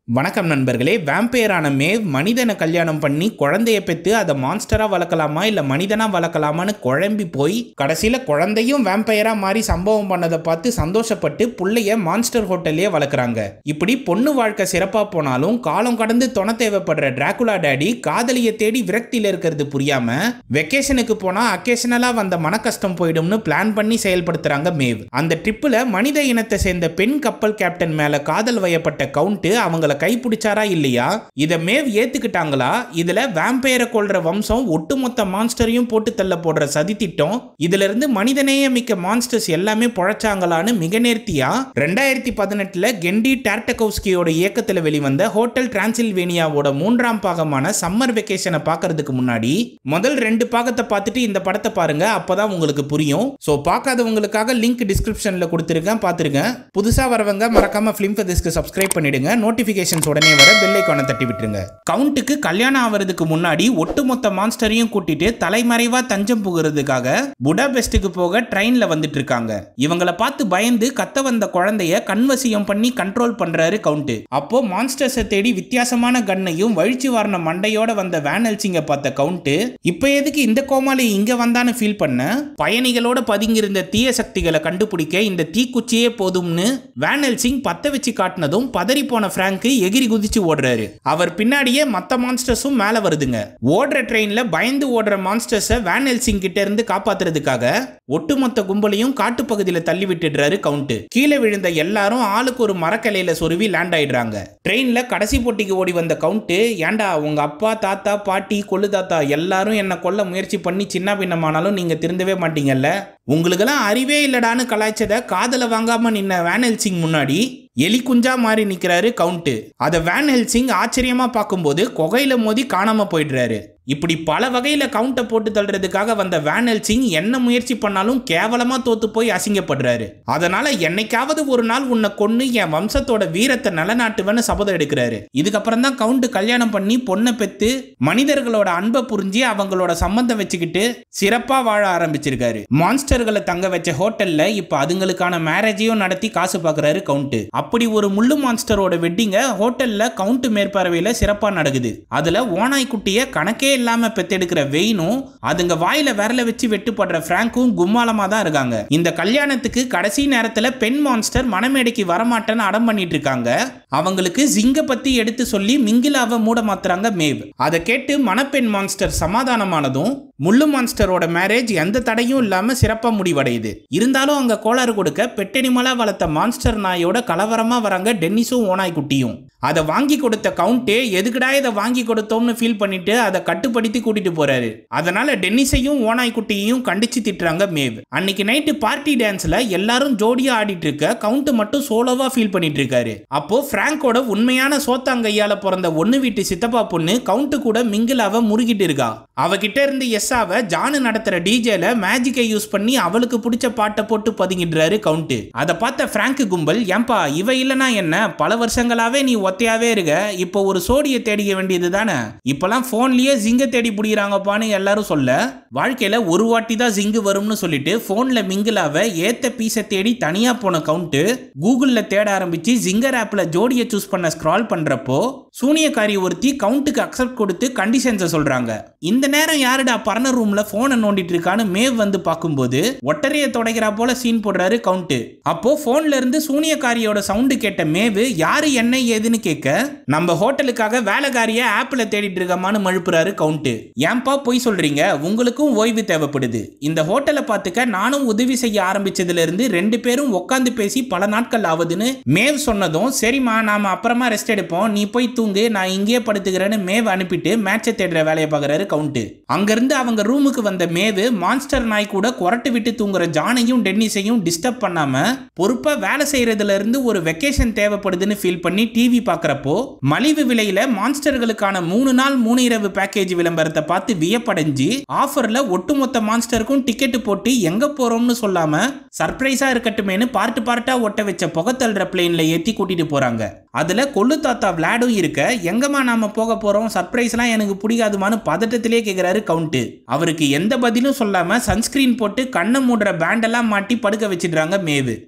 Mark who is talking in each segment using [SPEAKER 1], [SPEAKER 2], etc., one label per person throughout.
[SPEAKER 1] வணக்கம் நண்பர்களே வேம்பையரான மேவ் மனிதனை கல்யாணம் பண்ணி குழந்தைய பெற்று அதை மான்ஸ்டரா வளர்க்கலாமா இல்ல மனிதனா வளர்க்கலாமான்னு குழம்பி போய் கடைசியில குழந்தையும் வேம்பையரா மாறி சம்பவம் பண்ணதை பார்த்து சந்தோஷப்பட்டு புள்ளைய மான்ஸ்டர் ஹோட்டல்லே வளர்க்குறாங்க இப்படி பொண்ணு வாழ்க்கை சிறப்பா போனாலும் காலம் கடந்து துணை தேவைப்படுற டிராகுலா டேடி காதலியை தேடி விரக்தியில இருக்கிறது புரியாம வெக்கேஷனுக்கு போனா அக்கேஷனலா வந்த மன கஷ்டம் போயிடும்னு பிளான் பண்ணி செயல்படுத்துறாங்க மேவ் அந்த ட்ரிப்புல மனித இனத்தை சேர்ந்த பெண் கப்பல் கேப்டன் மேல காதல் வயப்பட்ட கவுண்ட் அவங்கள கைப்பிடிச்சாரா இல்லையா இத மேவ் ஏத்துக்கிட்டாங்களா இதுல வேம்பையரை கொள்ற வம்சம் ஒட்டுமொத்த மான்ஸ்டரையும் போட்டு தள்ள போடுற சதி திட்டம் இதுல இருந்து மனிதநேய மிக்க மான்ஸ்டர்ஸ் எல்லாமே பொழைச்சாங்களான்னு மிக நேர்த்தியா ரெண்டாயிரத்தி பதினெட்டுல கெண்டி டார்டகோஸ்கியோட இயக்கத்துல வெளிவந்த ஹோட்டல் டிரான்சில்வேனியாவோட மூன்றாம் பாகமான சம்மர் வெக்கேஷனை பார்க்கறதுக்கு முன்னாடி முதல் ரெண்டு பாகத்தை பார்த்துட்டு இந்த படத்தை பாருங்க அப்பதான் உங்களுக்கு புரியும் ஸோ பார்க்காதவங்களுக்காக லிங்க் டிஸ்கிரிப்ஷன்ல கொடுத்துருக்கேன் பார்த்துருங்க புதுசா வரவங்க மறக்காம ஃபிலிம் ஃபெதிஸ்க்கு சப்ஸ்கிரைப் பண்ணிடுங்க நோட்டிஃபிகேஷன்ஸ் உடனே வர பெல் ஐக்கானை தட்டி விட்டுருங்க கவுண்ட்டுக்கு கல்யாணம் ஆவறதுக்கு முன்னாடி ஒட்டுமொத்த மான்ஸ்டரையும் கூட்டிட்டு தலைமறைவா தஞ்சம் புகுறதுக்காக புடாபெஸ்ட்டுக்கு போக ட்ரெயின்ல வந்துட்டு இருக்காங்க இவங்கள பார்த்து பயந்து கத்த வந்த குழந்தைய கண்வசியம் பண்ணி கண்ட்ரோல் பண்றாரு கவுண்ட் அப்போ மான்ஸ்டர்ஸை தேடி வித்தியாசமான கண்ணையும் வழிச்சு வாரின மண்டையோட வந்த வேன் எல்சிங்க பார்த்த கவுண்ட் இப்ப எதுக்கு இந்த கோமாளி இங்க வந்தான்னு ஃபீல் பண்ண பயணிகளோட பதுங்கியிருந்த தீய சக்திகளை கண்டுபிடிக்க இந்த தீக்குச்சியே போதும்னு வேன் எல்சிங் பத்த வச்சு காட்டினதும் பதறி போன பிராங்க் எகிரி குதிச்சு ஓடுறாரு அவர் பின்னாடியே மத்த மான்ஸ்டர்ஸும் மேல வருதுங்க ஓடுற ட்ரெயின்ல பயந்து ஓடுற மான்ஸ்டர்ஸை வேன் எல்சிங் கிட்ட இருந்து காப்பாத்துறதுக்காக ஒட்டுமொத்த கும்பலையும் காட்டுப்பகுதியில தள்ளி விட்டுடுறாரு கவுண்ட் கீழே விழுந்த எல்லாரும் ஆளுக்கு ஒரு மரக்கலையில சொருவி லேண்ட் ஆயிடுறாங்க ட்ரெயின்ல கடைசி போட்டிக்கு ஓடி வந்த கவுண்ட் ஏன்டா உங்க அப்பா தாத்தா பாட்டி கொள்ளு தாத்தா எல்லாரும் என்ன கொல்ல முயற்சி பண்ணி சின்ன பின்னமானாலும் நீங்க திருந்தவே மாட்டீங்கல்ல உங்களுக்கெல்லாம் அறிவே இல்லடான்னு கலாய்ச்சத காதல வாங்காம நின்ன வேன் ஹெல்சிங் முன்னாடி எலி குஞ்சா மாறி நிக்கிறாரு கவுண்ட் அதை வேன் ஹெல்சிங் ஆச்சரியமா பார்க்கும்போது குகையில மோதி காணாம போயிடுறாரு இப்படி பல வகையில கவுண்ட்டை போட்டு தள்ளுறதுக்காக வந்த வேன் ஹெல்சிங் என்ன முயற்சி பண்ணாலும் கேவலமா தோத்து போய் அசிங்கப்படுறாரு அதனால என்னைக்காவது ஒரு நாள் உன்னை கொன்னு என் வம்சத்தோட வீரத்தை நிலநாட்டுவேன்னு சபதம் எடுக்கிறாரு இதுக்கப்புறம் தான் கவுண்ட் கல்யாணம் பண்ணி பொண்ணை பெத்து மனிதர்களோட அன்பை புரிஞ்சு அவங்களோட சம்பந்தம் வச்சுக்கிட்டு சிறப்பா வாழ ஆரம்பிச்சிருக்காரு மான்ஸ்டர்களை தங்க வச்ச ஹோட்டல்ல இப்ப அதுங்களுக்கான மேரேஜையும் நடத்தி காசு பார்க்கறாரு கவுண்ட் அப்படி ஒரு முள்ளு மான்ஸ்டரோட வெட்டிங்க ஹோட்டல்ல கவுண்ட் மேற்பார்வையில சிறப்பா நடக்குது அதுல ஓனாய் குட்டிய கணக்கே இல்லாம பெத்தெடுக்கிற வெயினும் அதுங்க வாயில விரல வச்சு வெட்டுப்படுற பிராங்கும் கும்மாளமா தான் இருக்காங்க இந்த கல்யாணத்துக்கு கடைசி நேரத்துல பெண் மான்ஸ்டர் மணமேடைக்கு வரமாட்டேன்னு அடம் பண்ணிட்டு இருக்காங்க அவங்களுக்கு ஜிங்க பத்தி எடுத்து சொல்லி மிங்கிலாவை மூட மாத்துறாங்க மேவ் அதை கேட்டு மணப்பெண் மான்ஸ்டர் சமாதானமானதும் முள்ளு மான்ஸ்டரோட மேரேஜ் எந்த தடையும் இல்லாம சிறப்பா முடிவடையுது இருந்தாலும் அங்க கோளாறு கொடுக்க பெட்டெனிமலா வளர்த்த மான்ஸ்டர் நாயோட கலவரமா வராங்க டென்னிஸும் ஓனாய் குட்டியும் அதை வாங்கி கொடுத்த கவுண்டே எதுக்குடா இதை வாங்கி கொடுத்தோம்னு ஃபீல் பண்ணிட்டு அதை கட்டுப்படுத்தி கூட்டிட்டு போறாரு அதனால டென்னிஸையும் ஓனாய் குட்டியையும் கண்டிச்சு திட்டுறாங்க மேவ் அன்னைக்கு நைட்டு பார்ட்டி டான்ஸ்ல எல்லாரும் ஜோடியா ஆடிட்டு இருக்க கவுண்ட் மட்டும் சோலோவா ஃபீல் பண்ணிட்டு இருக்காரு அப்போ பிராங்கோட உண்மையான சோத்தாங்கையால பிறந்த ஒன்னு வீட்டு சித்தப்பா பொண்ணு கவுண்ட் கூட மிங்கிலாவ முறுகிட்டு இருக்கா அவகிட்ட இருந்து எஸ்ஸாவ ஜானு நடத்துற டிஜேல மேஜிக்கை யூஸ் பண்ணி அவளுக்கு பிடிச்ச பாட்டை போட்டு பதுங்கிடுறாரு கவுண்ட் அதை பார்த்த பிராங்க் கும்பல் ஏன்பா இவ இல்லனா என்ன பல வருஷங்களாவே நீ ஒத்தையாவே இருக்க இப்போ ஒரு சோடியை தேடிக்க வேண்டியது தானே இப்பெல்லாம் போன்லயே ஜிங்க தேடி பிடிக்கிறாங்கப்பான்னு எல்லாரும் சொல்ல வாழ்க்கையில ஒரு வாட்டி தான் ஜிங்கு வரும்னு சொல்லிட்டு போன்ல மிங்கிலாவ ஏத்த பீஸை தேடி தனியா போன கவுண்ட் கூகுள்ல தேட ஆரம்பிச்சு ஜிங்கர் ஆப்ல ஜோடியை சூஸ் பண்ண ஸ்க்ரால் பண்றப்போ சூனியக்காரி ஒருத்தி கவுண்ட்டுக்கு அக்செப்ட் கொடுத்து கண்டிஷன்ஸை சொல்றாங்க இந்த நேரம் யாருடா பர்னர் ரூம்ல போனை நோண்டிட்டு இருக்கான்னு மேவ் வந்து பார்க்கும்போது ஒட்டரைய தொடக்கிறா போல சீன் போடுறாரு கவுண்ட் அப்போ போன்ல இருந்து சூனியக்காரியோட சவுண்டு கேட்ட மேவு யாரு என்ன ஏதுன்னு கேட்க நம்ம ஹோட்டலுக்காக வேலைக்காரிய ஆப்ல தேடிட்டு இருக்கமான்னு மழுப்புறாரு கவுண்ட் ஏன்பா பொய் சொல்றீங்க உங்களுக்கும் ஓய்வு தேவைப்படுது இந்த ஹோட்டலை பார்த்துக்க நானும் உதவி செய்ய ஆரம்பிச்சதுல இருந்து ரெண்டு பேரும் உட்காந்து பேசி பல நாட்கள் ஆகுதுன்னு மேவ் சொன்னதும் சரிம்மா நாம அப்புறமா ரெஸ்ட் எடுப்போம் நீ போய் தூங்கு நான் இங்கேயே படுத்துக்கிறேன்னு மேவ் அனுப்பிட்டு மேட்சை தேடுற வேலையை பார்க்கறாரு கவுண்ட் அங்கிருந்து அவங்க ரூமுக்கு வந்த மேவு மான்ஸ்டர் நாய் கூட குரட்டு விட்டு தூங்குற ஜானையும் டென்னிஸையும் டிஸ்டர்ப் பண்ணாம பொறுப்பா வேலை செய்யறதுல இருந்து ஒரு வெக்கேஷன் தேவைப்படுதுன்னு ஃபீல் பண்ணி டிவி பார்க்கறப்போ மலிவு விலையில மான்ஸ்டர்களுக்கான மூணு நாள் மூணு இரவு பேக்கேஜ் விளம்பரத்தை பார்த்து வியப்படைஞ்சு ஆஃபர்ல ஒட்டுமொத்த மான்ஸ்டருக்கும் டிக்கெட் போட்டு எங்க போறோம்னு சொல்லாம சர்ப்ரைஸா இருக்கட்டுமேனு பார்ட்டு பார்ட்டா ஒட்ட வச்ச புகத்தள்ளுற பிளேன்ல ஏத்தி கூட்டிட்டு போறாங்க அதுல கொள்ளு தாத்தா விளாடும் இருக்க எங்கம்மா நாம போக போறோம் சர்ப்ரைஸ்லாம் எனக்கு பிடிக்காதுமான்னு பதட்டத்திலே கேக்குறாரு கவுண்ட் அவருக்கு எந்த பதிலும் சொல்லாம சன்ஸ்கிரீன் போட்டு கண்ணை மூடுற பேண்டெல்லாம் மாட்டி படுக்க வச்சிடுறாங்க மேவு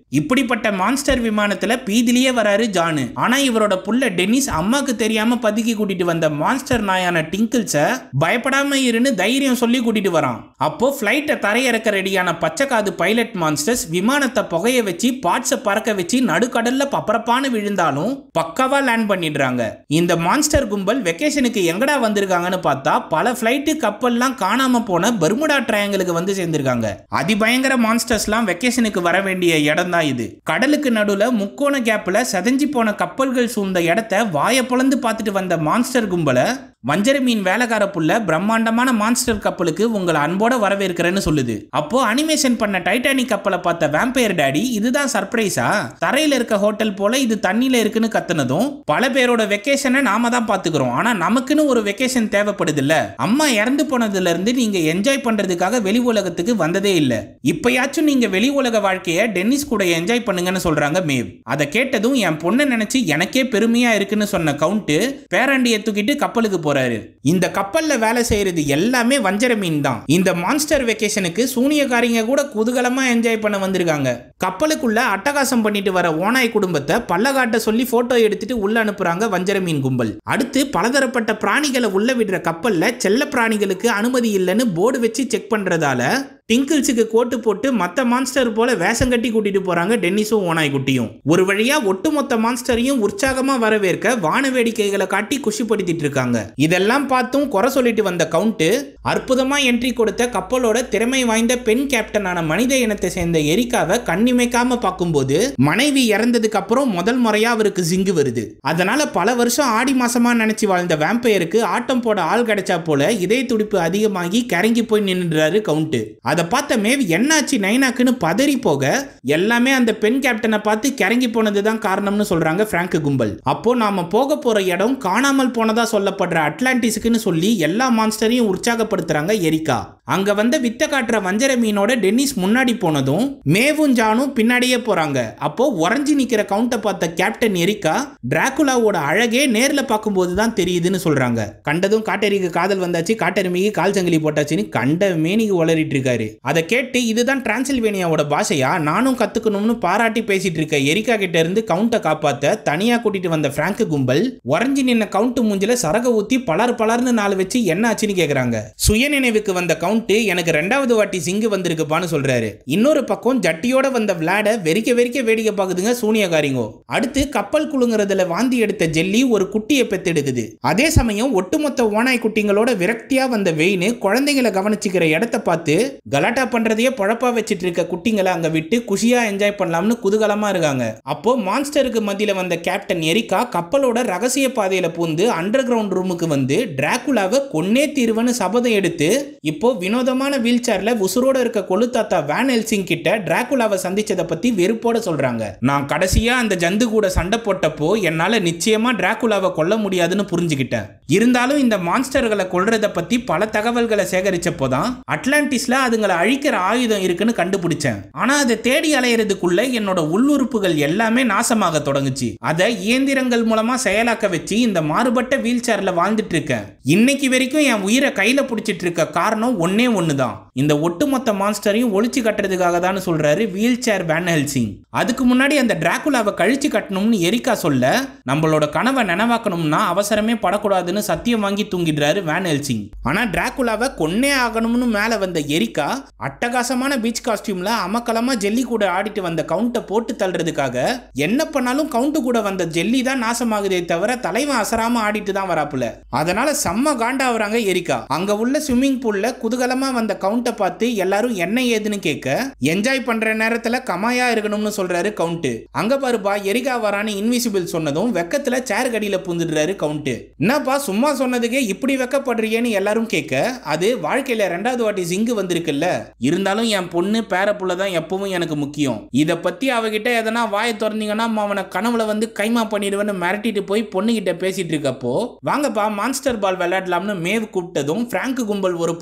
[SPEAKER 1] இப்படிப்பட்ட மான்ஸ்டர் விமானத்துல பீதிலேயே வராரு ஜானு ஆனா இவரோட புள்ள டென்னிஸ் அம்மாக்கு தெரியாம பதுக்கி கூட்டிட்டு வந்த மான்ஸ்டர் நாயான டிங்கிள்ஸ பயப்படாம இருன்னு தைரியம் சொல்லி கூட்டிட்டு வரான் அப்போ பிளைட்டை தரையிறக்க ரெடியான பச்சைக்காது பைலட் மான்ஸ்டர்ஸ் விமானத்தை புகைய வச்சு பார்ட்ஸை பறக்க வச்சு நடுக்கடல்ல பப்பரப்பான்னு விழுந்தாலும் பக்காவா லேண்ட் பண்ணிடுறாங்க இந்த மான்ஸ்டர் கும்பல் வெக்கேஷனுக்கு எங்கடா வந்திருக்காங்கன்னு பார்த்தா பல ஃபிளைட்டு கப்பல்லாம் காணாம போன பர்முடா ட்ரையாங்கிளுக்கு வந்து சேர்ந்திருக்காங்க அதிபயங்கர மான்ஸ்டர்ஸ்லாம் வெக்கேஷனுக்கு வர வேண்டிய இடம் தான் இது கடலுக்கு நடுவுல முக்கோண கேப்ல செதஞ்சு போன கப்பல்கள் சூழ்ந்த இடத்த வாயை பொளந்து பார்த்துட்டு வந்த மான்ஸ்டர் கும்பலை வஞ்சர மீன் வேலைக்கார புள்ள பிரம்மாண்டமான மான்ஸ்டர் கப்பலுக்கு உங்களை அன்போட வரவேற்கிறேன்னு சொல்லுது அப்போ அனிமேஷன் பண்ண டைட்டானிக் கப்பலை பார்த்த வேம்பயர் டாடி இதுதான் சர்ப்ரைஸா தரையில இருக்க ஹோட்டல் போல இது தண்ணியில இருக்குன்னு கத்துனதும் பல பேரோட வெக்கேஷனை நாம தான் பாத்துக்கிறோம் ஆனா நமக்குன்னு ஒரு வெக்கேஷன் தேவைப்படுது இல்ல அம்மா இறந்து போனதுல இருந்து நீங்க என்ஜாய் பண்றதுக்காக வெளி உலகத்துக்கு வந்ததே இல்ல இப்பயாச்சும் நீங்க வெளி உலக வாழ்க்கைய டென்னிஸ் கூட என்ஜாய் பண்ணுங்கன்னு சொல்றாங்க மேவ் அதை கேட்டதும் என் பொண்ணை நினைச்சு எனக்கே பெருமையா இருக்குன்னு சொன்ன கவுண்ட் பேராண்டியை தூக்கிட்டு கப்பலுக்கு போறாரு இந்த கப்பல்ல வேலை செய்யறது எல்லாமே வஞ்சர மீன் தான் இந்த மான்ஸ்டர் வெக்கேஷனுக்கு சூனியக்காரிங்க கூட குதூகலமா என்ஜாய் பண்ண வந்திருக்காங்க கப்பலுக்குள்ள அட்டகாசம் பண்ணிட்டு வர ஓனாய் குடும்பத்தை பல்லகாட்ட சொல்லி போட்டோ எடுத்துட்டு உள்ள அனுப்புறாங்க வஞ்சர மீன் கும்பல் அடுத்து பலதரப்பட்ட பிராணிகளை உள்ள விடுற கப்பல்ல செல்ல பிராணிகளுக்கு அனுமதி இல்லைன்னு போர்டு வச்சு செக் பண்றதால டிங்கிள்ஸுக்கு கோட்டு போட்டு மற்ற மான்ஸ்டர் போல வேஷம் கட்டி கூட்டிட்டு போறாங்க டென்னிஸும் ஓனாய் குட்டியும் ஒரு வழியா ஒட்டுமொத்த மான்ஸ்டரையும் உற்சாகமா வரவேற்க வான வேடிக்கைகளை காட்டி குஷிப்படுத்திட்டு இருக்காங்க இதெல்லாம் பார்த்தும் குறை சொல்லிட்டு வந்த கவுண்ட் அற்புதமா என்ட்ரி கொடுத்த கப்பலோட திறமை வாய்ந்த பெண் கேப்டனான மனித இனத்தை சேர்ந்த எரிக்காவை கண்ணிமைக்காம பார்க்கும்போது மனைவி இறந்ததுக்கு அப்புறம் முதல் முறையா அவருக்கு ஜிங்கு வருது அதனால பல வருஷம் ஆடி மாசமா நினைச்சு வாழ்ந்த வேம்பையருக்கு ஆட்டம் போட ஆள் கிடைச்சா போல இதய துடிப்பு அதிகமாகி கரங்கி போய் நின்றுறாரு கவுண்ட் அதை பார்த்த மேவ் என்னாச்சு நைனாக்குன்னு பதறி போக எல்லாமே அந்த பெண் கேப்டனை பார்த்து கிறங்கி போனது தான் காரணம்னு சொல்றாங்க பிராங்க் கும்பல் அப்போ நாம போக போற இடம் காணாமல் போனதா சொல்லப்படுற அட்லாண்டிஸுக்குன்னு சொல்லி எல்லா மான்ஸ்டரையும் உற்சாகப்படுத்துறாங்க எரிக்கா அங்க வந்த வித்த காட்டுற வஞ்சர மீனோட டென்னிஸ் முன்னாடி போனதும் மேவும் ஜானும் பின்னாடியே போறாங்க அப்போ உறைஞ்சி நிக்கிற கவுண்ட்டை பார்த்த கேப்டன் எரிக்கா டிராகுலாவோட அழகே நேர்ல பார்க்கும்போது தான் தெரியுதுன்னு சொல்றாங்க கண்டதும் காட்டெரிக்கு காதல் வந்தாச்சு காட்டெருமைக்கு கால் சங்கிலி போட்டாச்சுன்னு கண்ட மேனிக்கு உளறிட்டு இருக்காரு அதை கேட்டு இதுதான் டிரான்சில்வேனியாவோட பாஷையா நானும் கத்துக்கணும்னு பாராட்டி பேசிட்டு இருக்க எரிக்கா கிட்ட இருந்து கவுண்ட்டை காப்பாத்த தனியா கூட்டிட்டு வந்த பிராங்க் கும்பல் உறைஞ்சி நின்ன கவுண்ட் மூஞ்சில சரக ஊத்தி பலர் பலர்னு நாலு வச்சு என்ன ஆச்சுன்னு கேக்குறாங்க சுயநினைவுக்கு வந்த கவுண்ட் எனக்கு ரெண்டாவது வாட்டி சிங்கு வந்திருக்குப்பான்னு சொல்றாரு இன்னொரு பக்கம் ஜட்டியோட வந்த விளாட வெறிக்க வெறிக்க வேடிக்கை பார்க்குதுங்க சூனியக்காரிங்கோ அடுத்து கப்பல் குழுங்குறதுல வாந்தி எடுத்த ஜெல்லி ஒரு குட்டியை பெத்தெடுக்குது அதே சமயம் ஒட்டுமொத்த ஓனாய் குட்டிங்களோட விரக்தியா வந்த வெயின் குழந்தைங்களை கவனிச்சுக்கிற இடத்த பார்த்து கலாட்டா பண்றதையே பொழப்பா வச்சிட்டு இருக்க குட்டிங்களை அங்க விட்டு குஷியா என்ஜாய் பண்ணலாம்னு குதூகலமா இருக்காங்க அப்போ மான்ஸ்டருக்கு மத்தியில வந்த கேப்டன் எரிக்கா கப்பலோட ரகசிய பாதையில பூந்து அண்டர் கிரவுண்ட் ரூமுக்கு வந்து டிராகுலாவை கொன்னே தீர்வன்னு சபதம் எடுத்து இப்போ வினோதமான வீல் சேர்ல உசுரோட இருக்க கொழுத்தாத்தா வேன் எல்சிங் கிட்ட டிராகுலாவை சந்திச்சதை பத்தி வெறுப்போட சொல்றாங்க நான் கடைசியா அந்த ஜந்து கூட சண்டை போட்டப்போ என்னால நிச்சயமா டிராகுலாவை கொல்ல முடியாதுன்னு புரிஞ்சுக்கிட்டேன் இருந்தாலும் இந்த மான்ஸ்டர்களை கொல்றத பத்தி பல தகவல்களை சேகரிச்சப்போ தான் அட்லாண்டிஸ்ல அதுங்களை அழிக்கிற ஆயுதம் இருக்குன்னு கண்டுபிடிச்சேன் ஆனா அதை தேடி அலையிறதுக்குள்ள என்னோட உள்ளுறுப்புகள் எல்லாமே நாசமாக தொடங்குச்சு அதை இயந்திரங்கள் மூலமா செயலாக்க வச்சு இந்த மாறுபட்ட வீல் சேர்ல வாழ்ந்துட்டு இருக்கேன் இன்னைக்கு வரைக்கும் என் உயிரை கையில பிடிச்சிட்டு இருக்க காரணம் ஒன்னே ஒண்ணுதான் இந்த ஒட்டுமொத்த மான்ஸ்டரையும் ஒழிச்சு கட்டுறதுக்காக தான் சொல்றாரு வீல் சேர் வேன் ஹெல்சிங் அதுக்கு முன்னாடி அந்த டிராகுலாவை கழிச்சு கட்டணும்னு எரிக்கா சொல்ல நம்மளோட கனவை நினைவாக்கணும்னா அவசரமே படக்கூடாதுன்னு சத்தியம் வாங்கி தூங்கிடுறாரு வேன் ஹெல்சிங் ஆனா டிராகுலாவை கொன்னே ஆகணும்னு மேல வந்த எரிக்கா அட்டகாசமான பீச் காஸ்டியூம்ல அமக்கலமா ஜெல்லி கூட ஆடிட்டு வந்த கவுண்ட்டை போட்டு தள்ளுறதுக்காக என்ன பண்ணாலும் கவுண்ட் கூட வந்த ஜெல்லி தான் நாசமாகுதே தவிர தலைவன் அசராம ஆடிட்டு தான் வராப்புல அதனால செம்ம காண்டாவறாங்க எரிக்கா அங்க உள்ள ஸ்விம்மிங் பூல்ல குதூகலமா வந்த கவுண்ட்டை பார்த்து எல்லாரும் என்ன ஏதுன்னு கேட்க என்ஜாய் பண்ற நேரத்துல கமாயா இருக்கணும்னு சொல்றாரு கவுண்ட் அங்க பாருப்பா எரிக்கா வரான்னு இன்விசிபிள் சொன்னதும் வெக்கத்துல சேர் கடியில பூந்துடுறாரு கவுண்ட் என்னப்பா சும்மா சொன்னதுக்கே இப்படி வெக்கப்படுறியேன்னு எல்லாரும் கேட்க அது வாழ்க்கையில ரெண்டாவது வாட்டி சிங்கு வந்திருக்குல்ல இருந்தாலும் என் பொண்ணு பேர புள்ள தான் எப்பவும் எனக்கு முக்கியம் இத பத்தி அவகிட்ட எதனா வாயை திறந்தீங்கன்னா அவனை கனவுல வந்து கைமா பண்ணிடுவேன்னு மிரட்டிட்டு போய் பொண்ணுகிட்ட பேசிட்டு இருக்கப்போ வாங்கப்பா மான்ஸ்டர் பால் விளையாடலாம்னு மேவ் கூப்பிட்டதும் பிராங்க் கும்பல் ஒரு பக்கமும்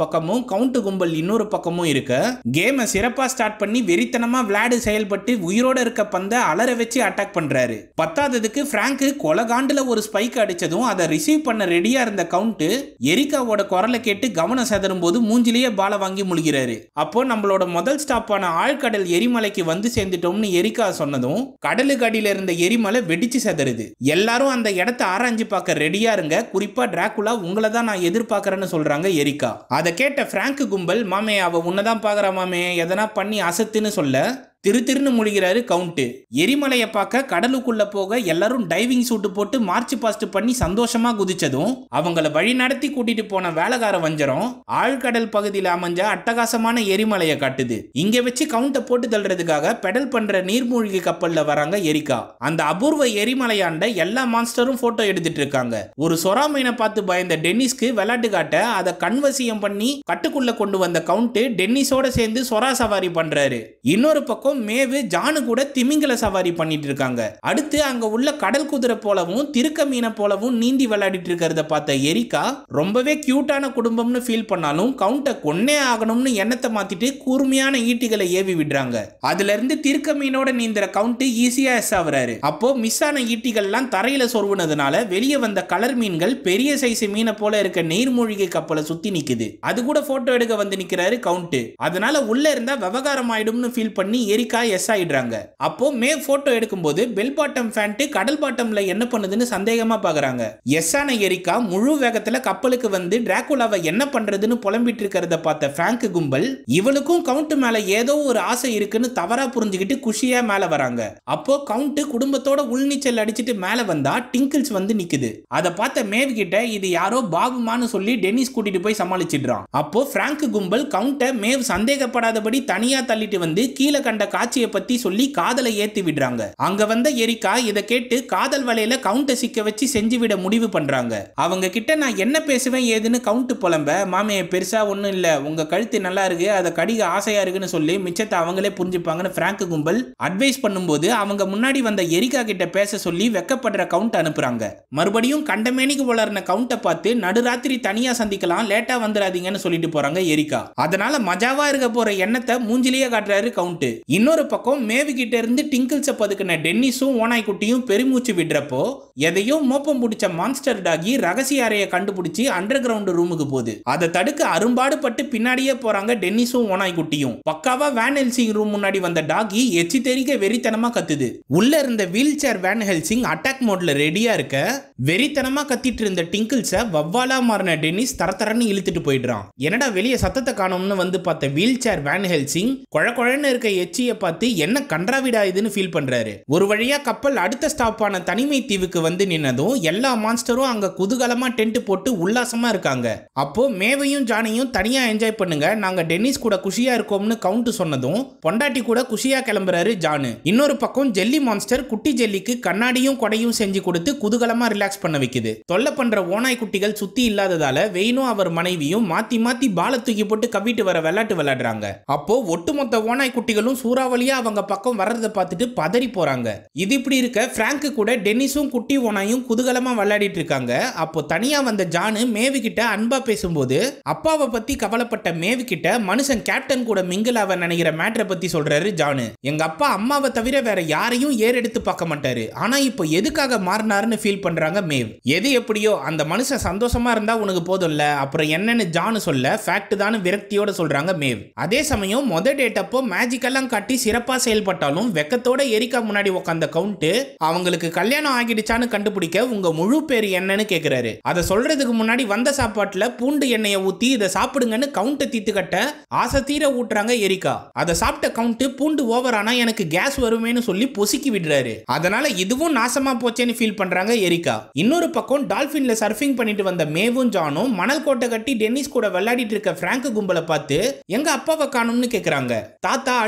[SPEAKER 1] கவுண்ட் கும்பல் இன்னொரு பக்கமும் இருக்க கேமை சிறப்பா ஸ்டார்ட் பண்ணி வெறித்தனமா விளையாடு செயல்பட்டு உயிரோட இருக்க பந்த அலற வச்சு அட்டாக் பண்றாரு பத்தாததுக்கு பிராங்க் கொலகாண்டுல ஒரு ஸ்பைக் அடிச்சதும் அதை ரிசீவ் பண்ண ரெடியா இருந்த கவுண்ட் எரிக்காவோட குரலை கேட்டு கவனம் செதறும் போது மூஞ்சிலேயே பால வாங்கி முழுகிறாரு அப்போ நம்மளோட முதல் ஸ்டாப்பான ஆழ்கடல் எரிமலைக்கு வந்து சேர்ந்துட்டோம்னு எரிக்கா சொன்னதும் கடலுக்கு அடியில இருந்த எரிமலை வெடிச்சு செதறுது எல்லாரும் அந்த இடத்த ஆராய்ஞ்சு பார்க்க ரெடியா இருங்க குறிப்பா டிராகுலா உங்களை தான் நான் எதிர்பார்க்கறேன்னு சொல்றாங்க எரிக்கா அதை கேட்ட பிராங்க் கும்பல் மாமே அவ உன்னதான் பாக்குறா மாமே எதனா பண்ணி அசத்துன்னு சொல்ல திரு திருன்னு முழிகிறாரு கவுண்ட் எரிமலையை பார்க்க கடலுக்குள்ள போக எல்லாரும் டைவிங் சூட்டு போட்டு மார்ச் பாஸ்ட் பண்ணி சந்தோஷமா குதிச்சதும் அவங்கள வழி நடத்தி கூட்டிட்டு போன வேலைக்கார வஞ்சரம் ஆழ்கடல் பகுதியில் அமைஞ்ச அட்டகாசமான எரிமலையை காட்டுது இங்க வச்சு கவுண்ட்டை போட்டு தள்ளுறதுக்காக பெடல் பண்ற நீர்மூழ்கி கப்பல்ல வராங்க எரிக்கா அந்த அபூர்வ எரிமலையாண்ட எல்லா மான்ஸ்டரும் போட்டோ எடுத்துட்டு இருக்காங்க ஒரு சொரா மீனை பார்த்து பயந்த டென்னிஸ்க்கு விளையாட்டு காட்ட அதை கண்வசியம் பண்ணி கட்டுக்குள்ள கொண்டு வந்த கவுண்ட் டென்னிஸோட சேர்ந்து சொரா சவாரி பண்றாரு இன்னொரு பக்கம் மேவு ஜானு கூட திமிங்கல சவாரி பண்ணிட்டு இருக்காங்க அடுத்து அங்க உள்ள கடல் குதிரை போலவும் திருக்க மீனை போலவும் நீந்தி விளையாடிட்டு இருக்கிறத பார்த்த எரிக்கா ரொம்பவே கியூட்டான குடும்பம்னு ஃபீல் பண்ணாலும் கவுண்ட்டை கொன்னே ஆகணும்னு எண்ணத்தை மாத்திட்டு கூர்மையான ஈட்டிகளை ஏவி விடுறாங்க அதுல இருந்து திருக்க மீனோட நீந்துற கவுண்ட் ஈஸியா எஸ் ஆகுறாரு அப்போ மிஸ் ஆன ஈட்டிகள்லாம் தரையில சொருவுனதுனால வெளியே வந்த கலர் மீன்கள் பெரிய சைஸ் மீனை போல இருக்க நீர்மூழ்கி கப்பலை சுத்தி நிக்குது அது கூட போட்டோ எடுக்க வந்து நிக்கிறாரு கவுண்ட் அதனால உள்ள இருந்தா விவகாரம் ஆயிடும்னு ஃபீல் பண்ணி எரிக்கா எஸ் ஆயிடுறாங்க அப்போ மே போட்டோ எடுக்கும்போது பெல் பாட்டம் ஃபேண்ட் கடல் பாட்டம்ல என்ன பண்ணுதுன்னு சந்தேகமா பாக்குறாங்க எஸ் ஆன எரிக்கா முழு வேகத்துல கப்பலுக்கு வந்து டிராகுலாவை என்ன பண்றதுன்னு புலம்பிட்டு இருக்கிறத பார்த்த பிராங்க் கும்பல் இவளுக்கும் கவுண்ட் மேல ஏதோ ஒரு ஆசை இருக்குன்னு தவறா புரிஞ்சுக்கிட்டு குஷியா மேல வராங்க அப்போ கவுண்ட் குடும்பத்தோட உள்நீச்சல் அடிச்சிட்டு மேல வந்தா டிங்கிள்ஸ் வந்து நிக்குது அதை பார்த்த மேவ் கிட்ட இது யாரோ பாபுமான்னு சொல்லி டென்னிஸ் கூட்டிட்டு போய் சமாளிச்சிடுறான் அப்போ பிராங்க் கும்பல் கவுண்ட மேவ் சந்தேகப்படாதபடி தனியா தள்ளிட்டு வந்து கீழே கண்ட காட்சியை பத்தி சொல்லி காதலை ஏத்தி விடுறாங்க அங்க வந்த எரிக்கா இதை கேட்டு காதல் வலையில கவுண்ட சிக்க வச்சு செஞ்சு விட முடிவு பண்றாங்க அவங்க கிட்ட நான் என்ன பேசுவேன் ஏதுன்னு கவுண்ட் புலம்ப மாமே பெருசா ஒண்ணும் இல்ல உங்க கழுத்து நல்லா இருக்கு அதை கடிக ஆசையா இருக்குன்னு சொல்லி மிச்சத்தை அவங்களே புரிஞ்சுப்பாங்கன்னு பிராங்க் கும்பல் அட்வைஸ் பண்ணும்போது அவங்க முன்னாடி வந்த எரிக்கா கிட்ட பேச சொல்லி வெக்கப்படுற கவுண்ட் அனுப்புறாங்க மறுபடியும் கண்டமேனிக்கு வளர்ன கவுண்ட்டை பார்த்து நடுராத்திரி தனியா சந்திக்கலாம் லேட்டா வந்துடாதீங்கன்னு சொல்லிட்டு போறாங்க எரிக்கா அதனால மஜாவா இருக்க போற எண்ணத்தை மூஞ்சிலேயே காட்டுறாரு கவுண்ட் இன்னொரு பக்கம் மேவு கிட்ட இருந்து டிங்கிள்ஸை பதுக்கின டென்னிஸும் ஓனாய்க்குட்டியும் பெருமூச்சு விடுறப்போ எதையோ மோப்பம் பிடிச்ச மான்ஸ்டர் டாகி ரகசிய அறையை கண்டுபிடிச்சு அண்டர் கிரவுண்ட் ரூமுக்கு போகுது அதை தடுக்க அரும்பாடுபட்டு பின்னாடியே போறாங்க டென்னிஸும் ஓனாய்க்குட்டியும் பக்காவா வேன் ஹெல்சிங் ரூம் முன்னாடி வந்த டாகி எச்சி தெரிக்க வெறித்தனமா கத்துது உள்ள இருந்த wheelchair Van Helsing attack மோட்ல ரெடியா இருக்க வெறித்தனமா கத்திட்டு இருந்த டிங்கிள்ஸை வவ்வாலா மாறின டென்னிஸ் தரத்தரன்னு இழுத்துட்டு போயிடுறான் என்னடா வெளியே சத்தத்தை காணோம்னு வந்து பார்த்த வீல் சேர் வேன் ஹெல்சிங் குழ குழன்னு இருக்க எச்சியை பார்த்து என்ன கன்றாவிடா இதுன்னு ஃபீல் பண்றாரு ஒரு வழியா கப்பல் அடுத்த ஸ்டாப்பான தனிமை தீவுக்கு வந்து நின்னதும் எல்லா மான்ஸ்டரும் அங்க குதூகலமா டென்ட் போட்டு உல்லாசமா இருக்காங்க அப்போ மேவையும் ஜானியும் தனியா என்ஜாய் பண்ணுங்க நாங்க டென்னிஸ் கூட குஷியா இருக்கோம்னு கவுண்ட் சொன்னதும் பொண்டாட்டி கூட குஷியா கிளம்புறாரு ஜானு இன்னொரு பக்கம் ஜெல்லி மான்ஸ்டர் குட்டி ஜெல்லிக்கு கண்ணாடியும் கொடையும் செஞ்சு கொடுத்து குதூகலமா ரிலாக்ஸ் பண்ண வைக்குது தொல்லை பண்ற ஓனாய் குட்டிகள் சுத்தி இல்லாததால வெயினும் அவர் மனைவியும் மாத்தி மாத்தி பால தூக்கி போட்டு கவிட்டு வர விளையாட்டு விளையாடுறாங்க அப்போ ஒட்டுமொத்த ஓனாய் குட்டிகளும் சூறாவளியா அவங்க பக்கம் வர்றதை பார்த்துட்டு பதறி போறாங்க இது இப்படி இருக்க பிராங்க் கூட டென்னிஸும் குட்டி ஓனாயும் குதூகலமா விளையாடிட்டு இருக்காங்க அப்போ தனியா வந்த ஜானு மேவு கிட்ட அன்பா பேசும்போது அப்பாவை பத்தி கவலைப்பட்ட மேவு கிட்ட மனுஷன் கேப்டன் கூட மிங்கிள் ஆவ நினைக்கிற மேட்டரை பத்தி சொல்றாரு ஜானு எங்க அப்பா அம்மாவை தவிர வேற யாரையும் ஏறெடுத்து பார்க்க மாட்டாரு ஆனா இப்போ எதுக்காக மாறினாருன்னு ஃபீல் பண்றாங்க மேவ் எது எப்படியோ அந்த மனுஷன் சந்தோஷமா இருந்தா உனக்கு போதும்ல அப்புறம் என்னன்னு ஜானு சொல்ல ஃபேக்ட் தான் விரக்தியோட சொல்றாங்க மேவ் அதே சமயம் மொத டேட் அப்போ மேஜிக்கெல்லாம் காட்டி சிறப்பா செயல்பட்டாலும் வெக்கத்தோட எரிக்கா முன்னாடி உட்காந்த கவுண்ட் அவங்களுக்கு கல்யாணம் ஆகிடுச்சான்னு கண்டுபிடிக்க உங்க முழு பேர் என்னன்னு கேக்குறாரு அதை சொல்றதுக்கு முன்னாடி வந்த சாப்பாட்டுல பூண்டு எண்ணெயை ஊத்தி இதை சாப்பிடுங்கன்னு கவுண்ட்டை தீத்து கட்ட ஆசை தீர ஊட்டுறாங்க எரிக்கா அதை சாப்பிட்ட கவுண்ட் பூண்டு ஓவர் ஆனா எனக்கு கேஸ் வருமேன்னு சொல்லி பொசுக்கி விடுறாரு அதனால இதுவும் நாசமா போச்சேன்னு ஃபீல் பண்றாங்க எரிக்கா இன்னொரு பக்கம் டால்பின்ல சர்ஃபிங் பண்ணிட்டு வந்த மேவும் ஜானும் மணல் கோட்டை கட்டி டென்னிஸ் கூட விளையாடிட்டு இருக்க பிராங்க் கும்பலை பார்த்து எங்க அப்பாவை காணும்னு கேக்குறாங்க தாத்தா அடுத்த பாட்டி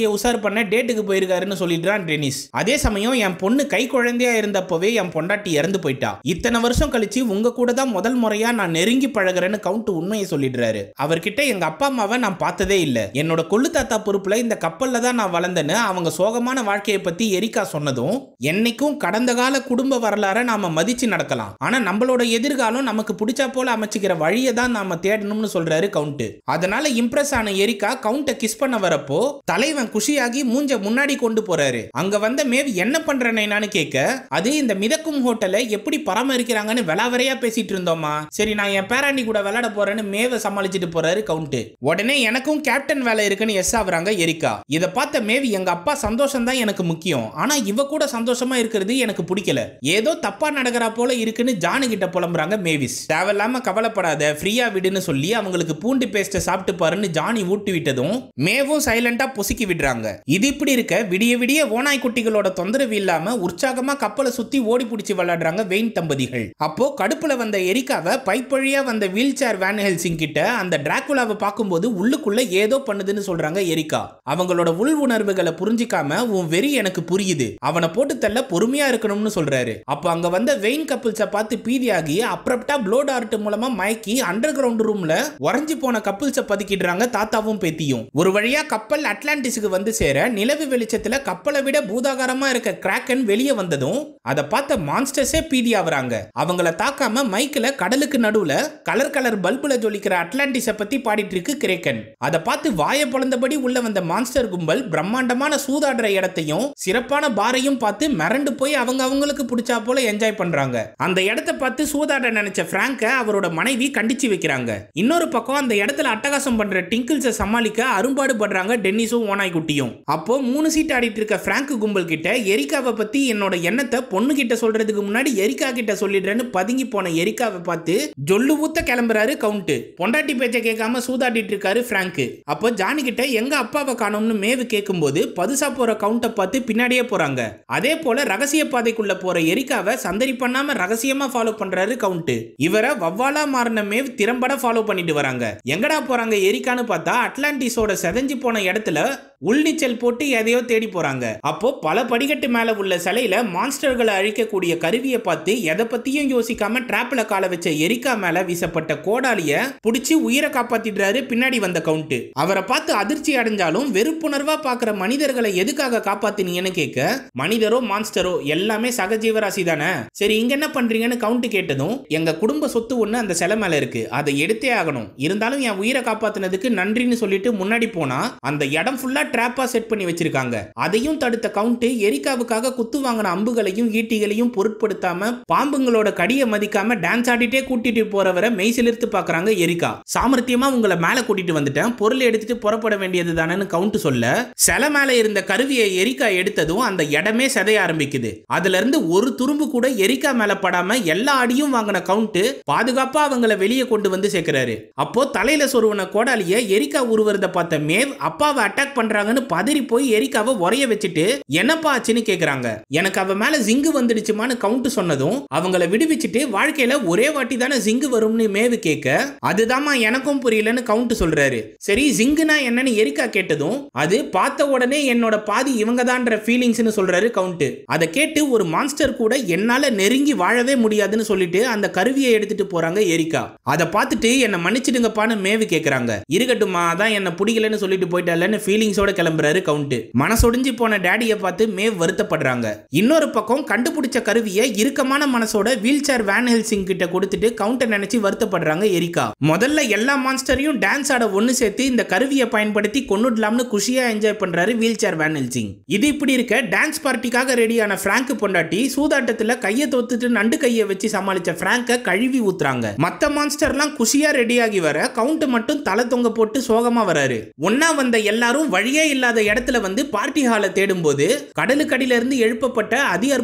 [SPEAKER 1] குழந்தைய உசார் பண்ண டேட்டுக்கு போயிருக்காருன்னு சொல்லிடுறான் டெனிஸ் அதே சமயம் என் பொண்ணு கை குழந்தையா இருந்தப்பவே என் பொண்டாட்டி இறந்து போயிட்டா இத்தனை வருஷம் கழிச்சு உங்க கூட தான் முதல் முறையா நான் நெருங்கி பழகுறேன்னு கவுண்ட் உண்மையை சொல்லிடுறாரு அவர்கிட்ட எங்க அப்பா அம்மாவை நான் பார்த்ததே இல்ல என்னோட கொள்ளு தாத்தா பொறுப்புல இந்த கப்பல்ல தான் நான் வளர்ந்தேன்னு அவங்க சோகமான வாழ்க்கையை பத்தி எரிக்கா சொன்னதும் என்னைக்கும் கடந்த கால குடும்ப வரலாறை நாம மதிச்சு நடக்கலாம் ஆனா நம்மளோட எதிர்காலம் நமக்கு பிடிச்சா போல அமைச்சுக்கிற வழியை தான் நாம தேடணும்னு சொல்றாரு கவுண்ட் அதனால இம்ப்ரெஸ் ஆன எரிக்கா கவுண்ட கிஸ் பண்ண வரப்போ தலைவன் குஷியாகி மூஞ்ச முன்னாடி கொண்டு போறாரு அங்க வந்த மேவ் என்ன பண்ற நைனான்னு கேட்க அது இந்த மிதக்கும் ஹோட்டலை எப்படி பராமரிக்கிறாங்கன்னு விளாவரையா பேசிட்டு இருந்தோமா சரி நான் என் பேராண்டி கூட விளையாட போறேன்னு மேவை சமாளிச்சுட்டு போறாரு கவுண்ட் உடனே எனக்கும் கேப்டன் வேலை இருக்குன்னு எஸ் ஆகுறாங்க எரிக்கா இதை பார்த்த மேவ் எங்க அப்பா சந்தோஷம் தான் எனக்கு முக்கியம் ஆனா இவ கூட சந்தோஷமா இருக்கிறது எனக்கு பிடிக்கல ஏதோ தப்பா நடக்கிறா போல இருக்குன்னு ஜானு கிட்ட புலம்புறாங்க மேவிஸ் தேவையில்லாம கவலைப்படாத ஃப்ரீயா விடுன்னு சொல்லி அவங்களுக்கு பூண்டு பேஸ்ட்டை சாப்பிட்டு பாருன்னு ஜானி ஊட்டி விட்டதும் மேவும் சைலண்டா பொசுக்கி விடுறாங்க இது இப்படி இருக்க விடிய விடிய ஓனாய் குட்டிகளோட தொந்தரவு இல்லாம உற்சாகமா கப்பலை சுத்தி ஓடி பிடிச்சி விளையாடுறாங்க வெயின் தம்பதிகள் அப்போ கடுப்புல வந்த எரிக்காவை பைப் வழியா வந்த வீல் சேர் வேன் ஹெல்சிங் கிட்ட அந்த டிராகுலாவை பார்க்கும்போது உள்ளுக்குள்ள ஏதோ பண்ணுதுன்னு சொல்றாங்க எரிக்கா அவங்களோட உள் உணர்வுகளை புரிஞ்சிக்காம உன் வெறி எனக்கு புரியுது அவனை போட்டு தள்ள பொறுமையா இருக்கணும்னு சொல்றாரு அப்போ அங்க வந்த வெயின் கப்பிள்ஸை பார்த்து பீதியாகி அப்ரப்டா ப்ளோட் ஆர்ட் மூலமா மயக்கி அண்டர் கிரவுண்ட் ரூம்ல உறைஞ்சு போன கப்பிள்ஸை பதுக்கிடுறாங்க தாத்தாவும் பேத்தியும் ஒரு வழியா கப்பல் அட்லாண்டிஸுக்கு வந்து சேர நிலவு வெளிச்சத்துல கப்பலை விட பூதாகாரமா இருக்க கிராக்கன் வெளியே வந்ததும் அதை பார்த்த மான்ஸ்டர்ஸே பீதி ஆகுறாங்க அவங்கள தாக்காம மைக்ல கடலுக்கு நடுவுல கலர் கலர் பல்புல ஜொலிக்கிற அட்லாண்டிஸை பத்தி பாடிட்டு இருக்கு கிரேக்கன் அதை பார்த்து வாயை பொழந்தபடி உள்ள வந்த மான்ஸ்டர் கும்பல் பிரம்மாண்டமான சூதாடுற இடத்தையும் சிறப்பான பாரையும் பார்த்து மிரண்டு போய் அவங்க அவங்களுக்கு பிடிச்சா போல என்ஜாய் பண்றாங்க அந்த இடத்த பார்த்து சூதாட நினைச்ச பிராங்க அவரோட மனைவி கண்டிச்சு வைக்கிறாங்க இன்னொரு பக்கம் அந்த இடத்துல அட்டகாசம் பண்ற டிங்கிள்ஸை சமாளிக்க அரும்பாடு படுறாங்க டென்னிஸும் ஓனாய் குட்டியும் அப்போ மூணு சீட் ஆடிட்டு இருக்க பிராங்க் கும்பல் கிட்ட எரிக்காவை பத்தி என்னோட எண்ணத்தை பொண்ணு கிட்ட சொல்றதுக்கு முன்னாடி எரிக்கா கிட்ட சொல்லிடுறேன்னு பதுங்கி போன எரிக்காவை பார்த்து ஜொல்லு ஊத்த கிளம்புறாரு கவுண்ட் பொண்டாட்டி பேச்ச கேட்காம சூதாடிட்டு இருக்காரு பிராங்க் அப்போ ஜானி கிட்ட எங்க அப்பாவை காணோம்னு மேவு கேட்கும்போது பதுசா போற கவுண்ட்டை பார்த்து பின்னாடியே போறாங்க அதே போல ரகசிய பாதைக்குள்ள போற எரிக்காவை சந்தரி பண்ணாம ரகசியமா ஃபாலோ பண்றாரு கவுண்ட் இவரை வவ்வாலா மாறின மேவ் திறம்பட ஃபாலோ பண்ணிட்டு வராங்க எங்கடா போறாங்க எரிக்கான்னு பார்த்தா அட்லாண்டிஸோட செதஞ்சு போன இடத்துல உள்நீச்சல் போட்டு எதையோ தேடி போறாங்க அப்போ பல படிக்கட்டு மேல உள்ள சிலையில மான்ஸ்டர்களை அழிக்கக்கூடிய கருவியை பார்த்து எதை பத்தியும் யோசிக்காம டிராப்ல கால வச்ச எரிக்கா மேல வீசப்பட்ட கோடாலிய புடிச்சு உயிரை காப்பாத்திடுறாரு பின்னாடி வந்த கவுண்ட் அவரை பார்த்து அதிர்ச்சி அடைஞ்சாலும் வெறுப்புணர்வா பாக்குற மனிதர்களை எதுக்காக காப்பாத்தினீங்கன்னு கேட்க மனிதரோ மான்ஸ்டரோ எல்லாமே சகஜீவராசி தானே சரி இங்க என்ன பண்றீங்கன்னு கவுண்ட் கேட்டதும் எங்க குடும்ப சொத்து ஒண்ணு அந்த சிலை மேல இருக்கு அதை எடுத்தே ஆகணும் இருந்தாலும் என் உயிரை காப்பாத்தினதுக்கு நன்றின்னு சொல்லிட்டு முன்னாடி போனா அந்த இடம் ஃபுல்லா ட்ராப்பா செட் பண்ணி வச்சிருக்காங்க அதையும் தடுத்த கவுண்ட் எரிக்காவுக்காக குத்து வாங்கின அம்புகளையும் ஈட்டிகளையும் பொருட்படுத்தாம பாம்புங்களோட கடியை மதிக்காம டான்ஸ் ஆடிட்டே கூட்டிட்டு போறவரை மெய் சிலிர்த்து பாக்குறாங்க எரிக்கா சாமர்த்தியமா உங்களை மேல கூட்டிட்டு வந்துட்டேன் பொருள் எடுத்துட்டு புறப்பட வேண்டியது தானேன்னு கவுண்ட் சொல்ல சிலை மேல இருந்த கருவியை எரிக்கா எடுத்ததும் அந்த இடமே செதைய ஆரம்பிக்குது அதுல இருந்து ஒரு துரும்பு கூட எரிக்கா மேல படாம எல்லா அடியும் வாங்கின கவுண்ட் பாதுகாப்பா அவங்கள வெளியே கொண்டு வந்து சேர்க்கிறாரு அப்போ தலையில சொருவன கோடாலிய எரிக்கா உருவறத பார்த்த மேவ் அப்பாவை அட்டாக் பண்றாங்கன்னு பதறி போய் எரிக்காவை உரைய வச்சுட்டு என்னப்பா ஆச்சுன்னு கேக்குறாங்க எனக்கு அவ மேல ஜிங்கு வந்துடுச்சுமான்னு கவுண்ட் சொன்னதும் அவங்கள விடுவிச்சுட்டு வாழ்க்கையில ஒரே வாட்டி தானே ஜிங்கு வரும்னு மேவு கேட்க அதுதாம்மா எனக்கும் புரியலன்னு கவுண்ட் சொல்றாரு சரி ஜிங்குனா என்னன்னு எரிக்கா கேட்டதும் அது பார்த்த உடனே என்னோட பாதி இவங்க தான்ற ஃபீலிங்ஸ்னு சொல்றாரு கவுண்ட் அதை கேட்டு ஒரு மான்ஸ்டர் கூட என்னால நெருங்கி வாழவே முடியாதுன்னு சொல்லிட்டு அந்த கருவியை எடுத்துட்டு போறாங்க எரிக்கா அதை பார்த்துட்டு என்ன மன்னிச்சிடுங்கப்பான்னு மேவு கேக்குறாங்க இருக்கட்டுமா அதான் என்ன பிடிக்கலன்னு சொல்லிட்டு போயிட்டாலன்னு ஃபீலிங்ஸோட கிளம்புறாரு கவுண்ட் மனசொடிஞ்சு போன டேடியை பார்த்து மேவ் வருத்தப்படுறாங்க இன்னொரு பக்கம் கண்டுபிடிச்ச கருவியை இறுக்கமான மனசோட வீல் சேர் வேன் ஹெல்சிங் கிட்ட கொடுத்துட்டு கவுண்டை நினைச்சு வருத்தப்படுறாங்க எரிக்கா முதல்ல எல்லா மான்ஸ்டரையும் டான்ஸ் ஆட ஒன்னு சேர்த்து இந்த கருவியை பயன்படுத்தி கொன்னுடலாம்னு குஷியா என்ஜாய் பண்றாரு வீல் சேர் வேன் ஹெல்சிங் இது இப்படி இருக்க டான்ஸ் பார்ட்டிக்காக ரெடியான பிராங்க் பொண்டாட்டி சூதாட்டத்துல கையை தோத்துட்டு நண்டு கையை வச்சு சமாளிச்ச பிராங்க கழுவி ஊத்துறாங்க மத்த மான்ஸ்டர்லாம் குஷியா ரெடியாகி வர கவுண்ட் மட்டும் தலை தொங்க போட்டு சோகமா வராரு ஒன்னா வந்த எல்லாரும் வழியே இல்லாத இடத்துல வந்து பார்ட்டி ஹாலை தேடும் போது கடலுக்கடியில இருந்து எழுப்பப்பட்ட அதி அற்புத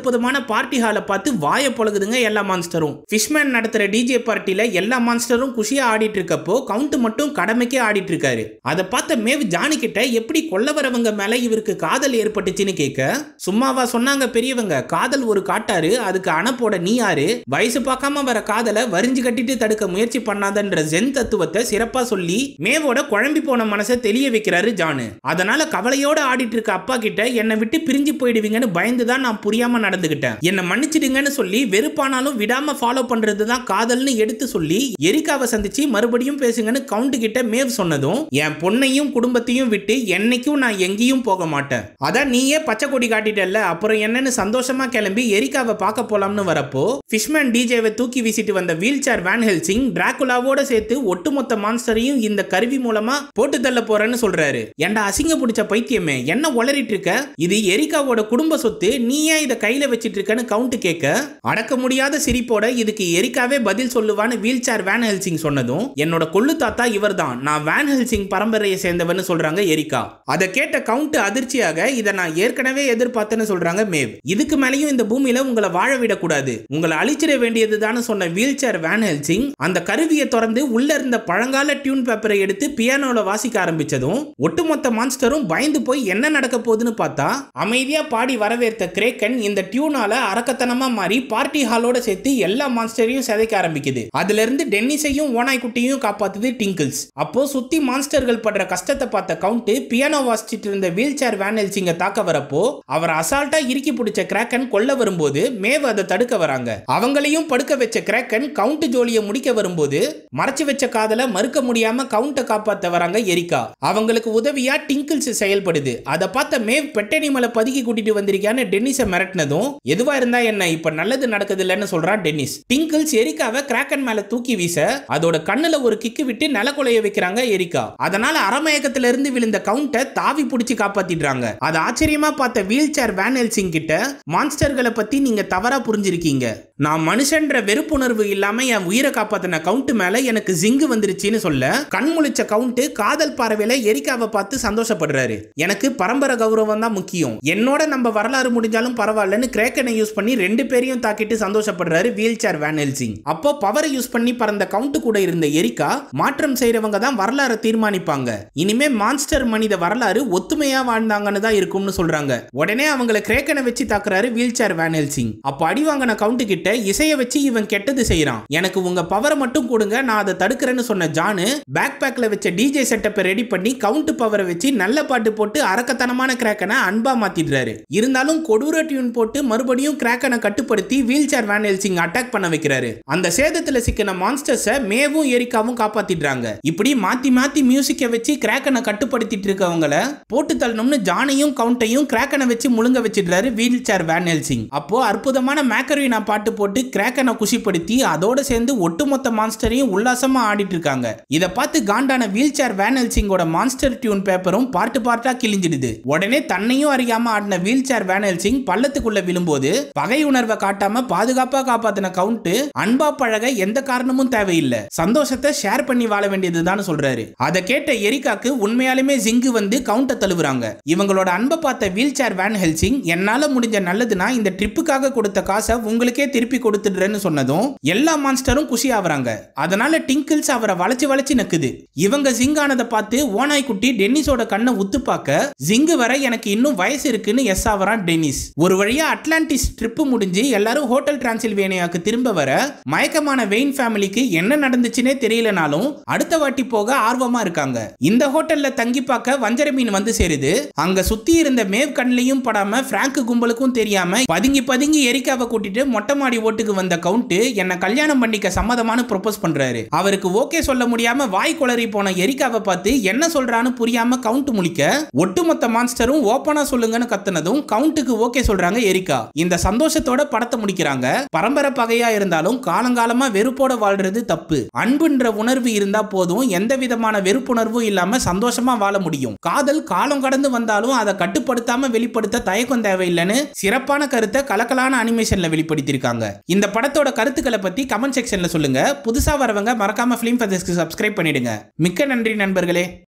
[SPEAKER 1] அற்புதமான பார்ட்டி ஹாலை பார்த்து வாய பொழுகுதுங்க எல்லா மான்ஸ்டரும் ஃபிஷ்மேன் நடத்துற டிஜே பார்ட்டில எல்லா மான்ஸ்டரும் குஷியா ஆடிட்டு இருக்கப்போ கவுண்ட் மட்டும் கடமைக்கே ஆடிட்டு இருக்காரு அதை பார்த்த மேவ் ஜானி கிட்ட எப்படி கொல்ல வரவங்க மேல இவருக்கு காதல் ஏற்பட்டுச்சுன்னு கேட்க சும்மாவா சொன்னாங்க பெரியவங்க காதல் ஒரு காட்டாரு அதுக்கு அணப்போட நீ யாரு வயசு பார்க்காம வர காதலை வரிஞ்சு கட்டிட்டு தடுக்க முயற்சி பண்ணாதன்ற ஜென் தத்துவத்தை சிறப்பா சொல்லி மேவோட குழம்பி போன மனசை தெளிய வைக்கிறாரு ஜானு அதனால கவலையோட ஆடிட்டு இருக்க அப்பா கிட்ட என்னை விட்டு பிரிஞ்சு போயிடுவீங்கன்னு பயந்து தான் நான் புரியாம நடந்துகிட்டேன் என்னை மன்னிச்சிடுங்கன்னு சொல்லி வெறுப்பானாலும் விடாம ஃபாலோ பண்றது தான் காதல்னு எடுத்து சொல்லி எரிக்காவை சந்திச்சு மறுபடியும் பேசுங்கன்னு கவுண்ட் கிட்ட மேவ் சொன்னதும் என் பொண்ணையும் குடும்பத்தையும் விட்டு என்னைக்கும் நான் எங்கேயும் போக மாட்டேன் அதான் நீயே பச்சை கொடி காட்டிட்டல்ல அப்புறம் என்னன்னு சந்தோஷமா கிளம்பி எரிக்காவை பார்க்க போலாம்னு வரப்போ ஃபிஷ்மேன் டிஜேவை தூக்கி வீசிட்டு வந்த வீல் சேர் வேன் ஹெல்சிங் டிராகுலாவோட சேர்த்து ஒட்டுமொத்த மான்ஸ்டரையும் இந்த கருவி மூலமா போட்டு தள்ள போறேன்னு சொல்றாரு ஏன்டா அசிங்க பிடிச்ச பைத்தியமே என்ன உளறிட்டு இருக்க இது எரிக்காவோட குடும்ப சொத்து நீ ஏன் இதை கையில வச்சிட்டு இருக்கன்னு கவுண்ட் கேட்க அடக்க முடியாத சிரிப்போட இதுக்கு எரிக்காவே பதில் சொல்லுவான்னு வீல் சேர் வேன் ஹெல்சிங் சொன்னதும் என்னோட கொள்ளு தாத்தா இவர்தான் நான் வேன் ஹெல்சிங் பரம்பரையை சேர்ந்தவன்னு சொல்றாங்க எரிக்கா அதை கேட்ட கவுண்ட் அதிர்ச்சியாக இதை நான் ஏற்கனவே எதிர்பார்த்தேன்னு சொல்றாங்க மேவ் இதுக்கு மேலேயும் இந்த பூமியில உங்களை வாழ விடக்கூடாது உங்களை அழிச்சிட வேண்டியதுதான்னு சொன்ன வீல் சேர் வேன் ஹெல்சிங் அந்த கருவியை திறந்து உள்ள இருந்த பழங்கால டியூன் பேப்பரை எடுத்து பியானோல வாசிக்க ஆரம்பிச்சதும் ஒட்டுமொத்த மான்ஸ்டரும் பயந்து போய் என்ன நடக்க போகுதுன்னு பார்த்தா அமைதியா பாடி வரவேற்ற கிரேக்கன் இந்த டியூனால அரக்கத்தனமா மாறி பார்ட்டி ஹாலோட சேர்த்து எல்லா மான்ஸ்டரையும் சிதைக்க ஆரம்பிக்குது அதுல இருந்து டென்னிஸையும் ஓனாய்க்குட்டியும் காப்பாத்துது டிங்கிள்ஸ் அப்போ சுத்தி மான்ஸ்டர்கள் படுற கஷ்டத்தை பார்த்த கவுண்ட் பியானோ வாசிச்சிட்டு இருந்த வீல் சேர் வேன் ஹெல்சிங்க தாக்க வரப்போ அவர் அசால்ட்டா இறுக்கி பிடிச்ச கிராக்கன் கொல்ல வரும்போது மேவ் அதை தடுக்க வராங்க அவங்களையும் படுக்க வச்ச கிராக்கன் கவுண்ட் ஜோலியை முடிக்க வரும்போது மறைச்சு வச்ச காதல மறுக்க முடியாம கவுண்ட காப்பாத்த வராங்க எரிக்கா அவங்களுக்கு உதவியா டிங்கிள்ஸ் செயல்படுது அதை பார்த்த மேவ் பெட்டனிமலை பதுக்கி கூட்டிட்டு வந்திருக்கான்னு டென்னிஸை மிரட்டினதும் எதுவா இருந்தா என்ன இப்ப நல்லது நடக்குது இல்லைன்னு சொல்றான் டென்னிஸ் டிங்கிள்ஸ் எரிக்காவை கிராக்கன் மேல தூக்கி வீச அதோட கண்ணுல ஒரு கிக்கு விட்டு நிலக்குலைய வைக்கிறாங்க எரிக்கா அதனால அரமயக்கத்துல இருந்து விழுந்த கவுண்ட தாவி பிடிச்சி காப்பாத்திடுறாங்க அது ஆச்சரியமா பார்த்த வீல் சேர் வேன் ஹெல்சிங் கிட்ட மான்ஸ்டர்களை பத்தி நீங்க தவறா புரிஞ்சிருக்கீங்க நான் மனுஷன்ற வெறுப்புணர்வு இல்லாம என் உயிரை காப்பாத்தின கவுண்ட் மேல எனக்கு ஜிங்கு வந்துருச்சுன்னு சொல்ல கண் முழிச்ச கவுண்ட் காதல் பார்வையில எரிக்காவை பார்த்து சந்தோஷப்படுறாரு எனக்கு பரம்பரை கௌரவம் தான் முக்கியம் என்னோட நம்ம வரலாறு முடிஞ்சாலும் பரவாயில்லன்னு கிரேக்கனை யூஸ் பண்ணி ரெண்டு பேரையும் தாக்கிட்டு சந்தோஷப்படுறாரு வீல் சேர் வேன் ஹெல்சிங் அப்போ பவரை யூஸ் பண்ணி பறந்த கவுண்ட் கூட இருந்த எரிக்கா மாற்றம் செய்யறவங்க தான் வரலாறை தீர்மானிப்பாங்க இனிமே மான்ஸ்டர் மனித வரலாறு ஒத்துமையா வாழ்ந்தாங்கன்னு தான் இருக்கும்னு சொல்றாங்க உடனே அவங்களை கிரேக்கனை வச்சு தாக்குறாரு வீல் சேர் வேன் ஹெல்சிங் அப்போ அடி வாங்கின கவுண்ட் கிட்ட இசைய வச்சு இவன் கெட்டது செய்யறான் எனக்கு உங்க பவரை மட்டும் கொடுங்க நான் அதை தடுக்கிறேன்னு சொன்ன ஜானு பேக் பேக்ல வச்ச டிஜே செட்டப்பை ரெடி பண்ணி கவுண்ட் பவரை வச்சு நல்ல பாட்டு போட்டு அரக்கத்தனமான கிராக்கனை அன்பா மாத்திடுறாரு இருந்தாலும் கொடூர டியூன் போட்டு மறுபடியும் கிராக்கனை கட்டுப்படுத்தி wheelchair Van Helsing attack பண்ண வைக்கிறாரு அந்த சேதத்துல சிக்கின மான்ஸ்டர்ஸை மேவும் எரிக்காவும் காப்பாத்திடுறாங்க இப்படி மாத்தி மாத்தி மியூசிக்கை வச்சு கிராக்கனை கட்டுப்படுத்திட்டு இருக்கவங்கள போட்டு தள்ளணும்னு ஜானையும் கவுண்டையும் கிராக்கனை வச்சு முழுங்க வச்சிடுறாரு வீல் சேர் வேன் ஹெல்சிங் அப்போ அற்புதமான மேக்கரினா பாட்டு போட்டு கிராக்கனை குஷிப்படுத்தி அதோட சேர்ந்து ஒட்டுமொத்த மான்ஸ்டரையும் உல்லாசமா ஆடிட்டு இருக்காங்க இதை பார்த்து காண்டான வீல் சேர் வேன் ஹெல்சிங்கோட மான்ஸ்டர் டியூன் பேப்பரும் பார்ட்டு பார்ட்டா கிழிஞ்சிடுது உடனே தன்னையும் அறியாம ஆடின வீல் சேர் வேன் ஹெல்சிங் பள்ளத்துக்குள்ள விழும்போது பகை உணர்வை காட்டாம பாதுகாப்பா காப்பாத்தின கவுண்ட் அன்பா பழக எந்த காரணமும் தேவையில்லை சந்தோஷத்தை ஷேர் பண்ணி வாழ வேண்டியதுதான் சொல்றாரு அதை கேட்ட எரிக்காக்கு உண்மையாலுமே ஜிங்கு வந்து கவுண்ட தழுவுறாங்க இவங்களோட அன்பை பார்த்த வீல் சேர் வேன் ஹெல்சிங் என்னால முடிஞ்ச நல்லதுன்னா இந்த ட்ரிப்புக்காக கொடுத்த காசை உங்களுக்கே திருப்பி கொடுத்துடுறேன்னு சொன்னதும் எல்லா மான்ஸ்டரும் குஷி ஆவறாங்க அதனால டிங்கிள்ஸ் அவரை வளைச்சு வளைச்சு நக்குது இவங்க ஜிங் ஆனதை பார்த்து ஓனாய் குட்டி டென்னிஸோட கண்ணை உத்து பார்க்க ஜிங்கு வர எனக்கு இன்னும் வயசு இருக்குன்னு எஸ் ஆவறான் டென்னிஸ் ஒரு வழியா அட்லாண்டிஸ் ட்ரிப்பு முடிஞ்சு எல்லாரும் ஹோட்டல் டிரான்சில்வேனியாவுக்கு திரும்ப வர மயக்கமான வெயின் ஃபேமிலிக்கு என்ன நடந்துச்சுன்னே தெரியலனாலும் அடுத்த வாட்டி போக ஆர்வமா இருக்காங்க இந்த ஹோட்டல்ல தங்கி பார்க்க வஞ்சர மீன் வந்து சேருது அங்க சுத்தி இருந்த மேவ் கண்ணிலையும் படாம பிராங்க் கும்பலுக்கும் தெரியாம பதுங்கி பதுங்கி எரிக்காவை கூட்டிட்டு மொட்டை மாடி ஓட்டுக்கு வந்த கவுண்ட் என்ன கல்யாணம் பண்ணிக்க சம்மதமான ப்ரொபோஸ் பண்றாரு அவருக்கு ஓகே சொல்ல முடியாம வாய் குளறி போன எரிக்காவை பார்த்து என்ன சொல்றான்னு புரியாம கவுண்ட் முழிக்க ஒட்டுமொத்த மான்ஸ்டரும் ஓப்பனா சொல்லுங்கன்னு கத்துனதும் கவுண்ட்டுக்கு ஓகே சொல்றாங்க எரிக்கா இந்த சந்தோஷத்தோட படத்தை முடிக்கிறாங்க பரம்பரை பகையா இருந்தாலும் காலங்காலமா வெறுப்போட வாழ்றது தப்பு அன்புன்ற உணர்வு இருந்தா போதும் எந்த விதமான வெறுப்புணர்வும் இல்லாம சந்தோஷமா வாழ முடியும் காதல் காலம் கடந்து வந்தாலும் அதை கட்டுப்படுத்தாம வெளிப்படுத்த தயக்கம் தேவையில்லைன்னு சிறப்பான கருத்தை கலக்கலான அனிமேஷன்ல வெளிப்படுத்தியிருக்காங்க இந்த படத்தோட கருத்துக்களை பத்தி கமெண்ட் செக்ஷன்ல சொல்லுங்க புதுசா வரவங்க மறக்காம ஃபிலிம் ஃபெதர்ஸ்க்கு சப்ஸ்கிரைப் பண்ணிடுங்க மிக்க நன்றி நண்பர்களே